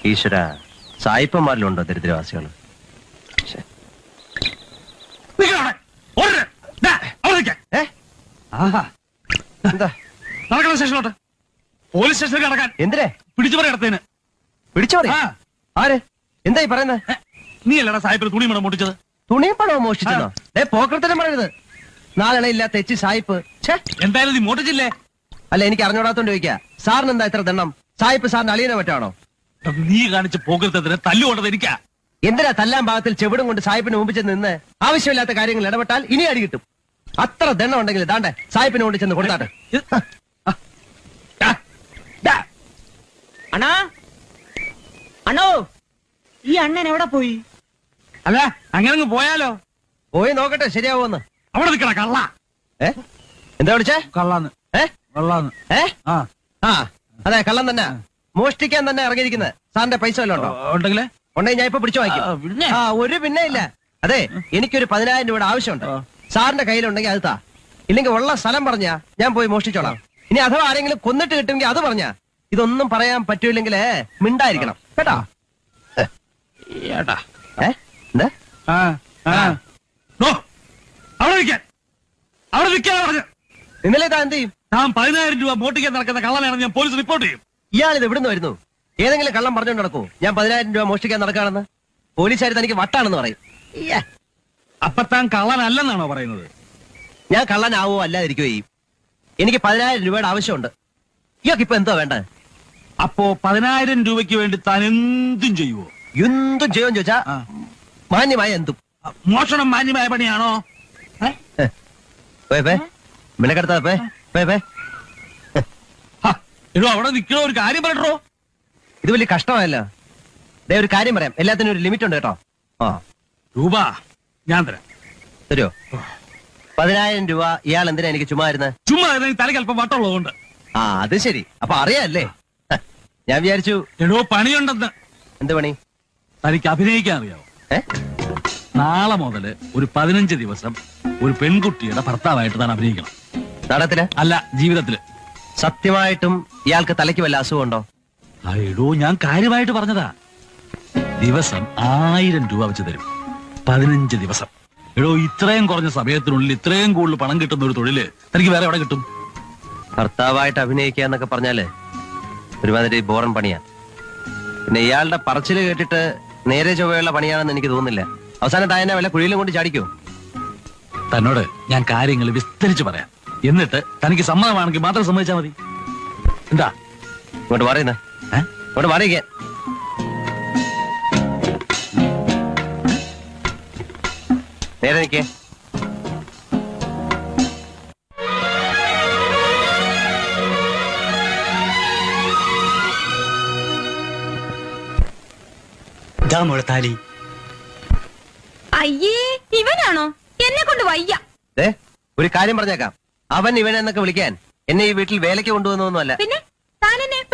ഈശ്വര സായിപ്പന്മാരിലുണ്ടോ ദരിദ്രവാസികൾ നിൽക്കണം അവിടെ. ഓടരുത്. ദാ, അവിടെ നിൽക്കാൻ. ഏ ആഹാ. എന്താ നടക്കണം സ്റ്റേഷനിലോട്ട് പോലീസ് സ്റ്റേഷനിലേക്ക് നടക്കാൻ എന്തിനെ പിടിച്ചു പറ കിടത്തേന് പിടിച്ചു പറ ആ ആര് എന്തായി പറയുന്നത് ഏ, നീ അല്ലടാ സാഹിബിന് തുണി മണം പൊട്ടിച്ചത് തുണിയും പണവും മോഷ്ടിച്ചോ ഏ പോക്കർത്തരം പറയരുത് നാളെ ഇല്ലാത്ത എച്ചി സായിപ്പ് ഛേ എന്തായാലും നീ മോട്ടിച്ചില്ലേ അല്ല എനിക്ക് അറിഞ്ഞോടാത്തോണ്ട് ചോദിക്കാ സാറിന് എന്താ ഇത്ര ദണ്ണം സായിപ്പ് സാറിന് അളിയനെ പറ്റാണോ നീ കാണിച്ച പോകരുത്തതിന് തല്ലുകൊണ്ടത് എനിക്കാ എന്തിനാ തല്ലാൻ ഭാഗത്തിൽ ചെവിടും കൊണ്ട് സായിപ്പിന് മുമ്പ് ചെന്ന് നിന്ന് ആവശ്യമില്ലാത്ത കാര്യങ്ങൾ ഇടപെട്ടാൽ ഇനി അടി കിട്ടും അത്ര ദണ്ണം ഉണ്ടെങ്കിൽ ദാണ്ടെ സായിപ്പിന് കൊണ്ട് ചെന്ന് കൊടുത്താട്ടെ ഇത്, ആ, ദാ, ദാ. അണ്ണാ അണ്ണോ ഈ അണ്ണൻ എവിടെ പോയി അല്ല അങ്ങനെ അങ്ങ് പോയാലോ പോയി നോക്കട്ടെ ശരിയാവുമെന്ന് അവിടെ നിൽക്കണ കള്ള ഏ എന്താ വിളിച്ചേ കള്ളാന്ന് ഏ കള്ളാന്ന് ഏ ആ ആ അതെ കള്ളം തന്നെ മോഷ്ടിക്കാൻ തന്നെ ഇറങ്ങിയിരിക്കുന്നത് സാറിന്റെ പൈസ വല്ലതും ഉണ്ടോ ഉണ്ടെങ്കിലേ ഉണ്ടെങ്കിൽ ഞാൻ ഇപ്പൊ പിടിച്ചു ആ, വാങ്ങിക്കും പിന്നെ? ആ ഒരു പിന്നെ ഇല്ല അതെ എനിക്കൊരു പതിനായിരം രൂപയുടെ ആവശ്യമുണ്ട് ആ. സാറിന്റെ കയ്യിലുണ്ടെങ്കിൽ അത് താ ഇല്ലെങ്കിൽ ഉള്ള സ്ഥലം പറഞ്ഞാ ഞാൻ പോയി മോഷ്ടിച്ചോളാം ഇനി അഥവാ ആരെങ്കിലും കൊന്നിട്ട് കിട്ടുമെങ്കിൽ അത് പറഞ്ഞാ ഇതൊന്നും പറയാൻ പറ്റൂല്ലെങ്കിൽ മിണ്ടായിരിക്കണം കേട്ടോ ഏട്ടാ ഏ എന്താ ആ ആ നോ, അവിടെ നിൽക്കാൻ അവിടെ നിൽക്കാനാ പറഞ്ഞു ഇന്നലെ താൻ എന്ത് ചെയ്യും താൻ പതിനായിരം രൂപ മോട്ടിക്കാൻ നടക്കുന്ന കള്ളനാണെന്ന് ഞാൻ പോലീസ് റിപ്പോർട്ട് ചെയ്യും ഇയാൾ ഇത് എവിടുന്ന് വരുന്നു ഏതെങ്കിലും കള്ളം പറഞ്ഞുകൊണ്ട് നടക്കൂ ഞാൻ പതിനായിരം രൂപ മോഷ്ടിക്കാൻ നടക്കാണെന്ന് പോലീസുകാർ തനിക്ക് വട്ടാണെന്ന് പറയും ഇയ്യ. അപ്പൊ താൻ കള്ളനല്ലെന്നാണോ പറയുന്നത് ഞാൻ കള്ളനാവോ അല്ലാതിരിക്കോ ചെയ്യും എനിക്ക് പതിനായിരം രൂപയുടെ ആവശ്യമുണ്ട് ഇയാൾക്ക് ഇപ്പൊ എന്തോ വേണ്ടത് അപ്പോ പതിനായിരം രൂപയ്ക്ക് വേണ്ടി താൻ എന്തും ചെയ്യുവോ എന്തും ചെയ്യുമെന്ന് ചോദിച്ചാ ആ. മാന്യമായ എന്തും മോഷണം മാന്യമായ പണിയാണോ ഏ? പേ പേ മിണക്കെടുത്താ പേ പേ പേ ഹ, എടോ അവിടെ നിൽക്കണോ ഒരു കാര്യം പറയട്ടോ ഇത് വലിയ കഷ്ടമായല്ലോ ദേ ഒരു കാര്യം പറയാം എല്ലാത്തിനും ഒരു ലിമിറ്റ് ഉണ്ട് കേട്ടോ ആ രൂപ ഞാൻ തരാം തരുമോ പതിനായിരം രൂപ ഇയാൾ എന്തിനാ എനിക്ക് ചുമ്മാ ഇരുന്നത് ചുമ്മാ ഇരുന്ന് തലയ്ക്ക് അല്പം വട്ടമുള്ളതുകൊണ്ട് ആ അത് ശരി അപ്പൊ അറിയാല്ലേ ഹ, ഞാൻ വിചാരിച്ചു എടോ പണിയുണ്ടെന്ന് എന്ത് പണി തനിക്ക് അഭിനയിക്കാൻ അറിയാവോ ഏ നാളെ മുതല് ഒരു പതിനഞ്ച് ദിവസം ഒരു പെൺകുട്ടിയുടെ ഭർത്താവായിട്ട് താൻ അഭിനയിക്കണം നാടകത്തില് അല്ല ജീവിതത്തില് സത്യമായിട്ടും ഇയാൾക്ക് തലയ്ക്ക് വല്ല അസുഖമുണ്ടോ ആ എടോ ഞാൻ കാര്യമായിട്ട് പറഞ്ഞതാ ദിവസം ആയിരം രൂപ വെച്ച് തരും പതിനഞ്ച് ദിവസം എടോ ഇത്രയും കുറഞ്ഞ സമയത്തിനുള്ളിൽ ഇത്രയും കൂടുതൽ പണം കിട്ടുന്ന ഒരു തൊഴില് തനിക്ക് വേറെ എവിടെ കിട്ടും ഭർത്താവായിട്ട് അഭിനയിക്കുക എന്നൊക്കെ പറഞ്ഞാല് ഒരുമാതിരി ബോറൻ പണിയാ പിന്നെ ഇയാളുടെ പറച്ചില് കേട്ടിട്ട് നേരെ ചൊവ്വയുള്ള പണിയാണെന്ന് എനിക്ക് തോന്നുന്നില്ല അവസാനം തായനെ വല്ല കുഴിയിലും കൊണ്ട് ചാടിക്കോ തന്നോട് ഞാൻ കാര്യങ്ങൾ വിസ്തരിച്ച് പറയാം എന്നിട്ട് തനിക്ക് സമ്മതമാണെങ്കിൽ മാത്രം സമ്മതിച്ചാൽ മതി എന്താ ഇങ്ങോട്ട് മാറിയുന്ന ഏ? ഇങ്ങോട്ട് മാറിയിക്കാൻ നേരെ നിക്കേ ഇതാ മോളെ താലി അയ്യേ ഇവനാണോ എന്നെ കൊണ്ട് വയ്യ ദേ, ഒരു കാര്യം പറഞ്ഞേക്കാം അവൻ ഇവനെന്നൊക്കെ വിളിക്കാൻ എന്നെ ഈ വീട്ടിൽ വേലയ്ക്ക് കൊണ്ടുവന്നൊന്നുമല്ല പിന്നെ താൻ എന്നെ